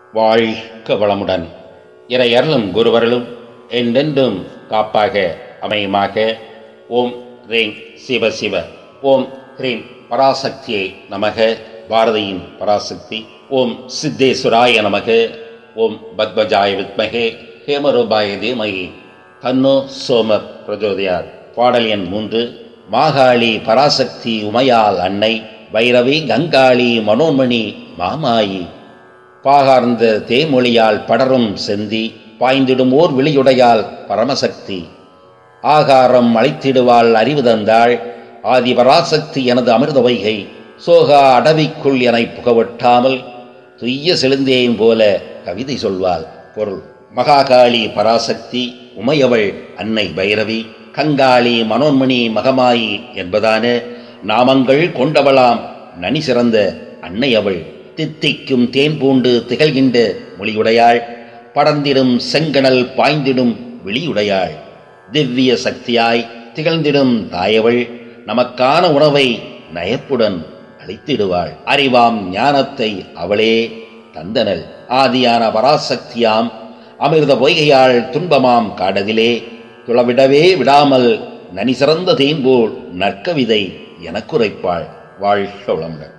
வாழ்க வளமுடன் இறை அருளும் குருவருளும் என்றென்றும் காப்பாக அமையுமாக ஓம் ரீம் சிவ சிவ ஓம் ஹ்ரீம் பராசக்தியை நமக பாரதியின் பராசக்தி ஓம் சித்தேஸ்வராய நமக ஓம் பத்மஜாய வித்மகே ஹேமரூபாய தீமகி தன்னோ சோம பிரஜோதயார் பாடல் எண் மூன்று மாகாளி பராசக்தி உமையால் அன்னை வைரவி கங்காளி மனோன்மணி மாமாயி பாகார்ந்த தேமொழியால் படரும் செந்தி பாய்ந்திடும் ஓர் விழியுடையால் பரமசக்தி ஆகாரம் அழைத்திடுவாள் அறிவு தந்தாள் ஆதி பராசக்தி எனது அமிர்த வைகை சோகா அடவிக்குள் என புகவட்டாமல் துய்ய செழுந்தேயும் போல கவிதை சொல்வாள் பொருள் மகாகாளி பராசக்தி உமையவள் அன்னை பைரவி கங்காளி மனோன்மணி மகமாயி என்பதான நாமங்கள் கொண்டவளாம் நனி சிறந்த அன்னை அவள் தித்திக்கும் தேன் பூண்டு திகழ்கின்ற மொழியுடையாள் படர்ந்திடும் செங்கணல் பாய்ந்திடும் விழியுடையாள் திவ்ய சக்தியாய் திகழ்ந்திடும் தாயவள் நமக்கான உணவை நயப்புடன் அளித்திடுவாள் அறிவாம் ஞானத்தை அவளே தந்தனள் ஆதியான பராசக்தியாம் அமிர்த பொய்கையாள் துன்பமாம் காடதிலே துளவிடவே விடாமல் நனி சிறந்த தேன்போல் நற்கவிதை எனக்குரைப்பாள் வாழ்க வளமுடன்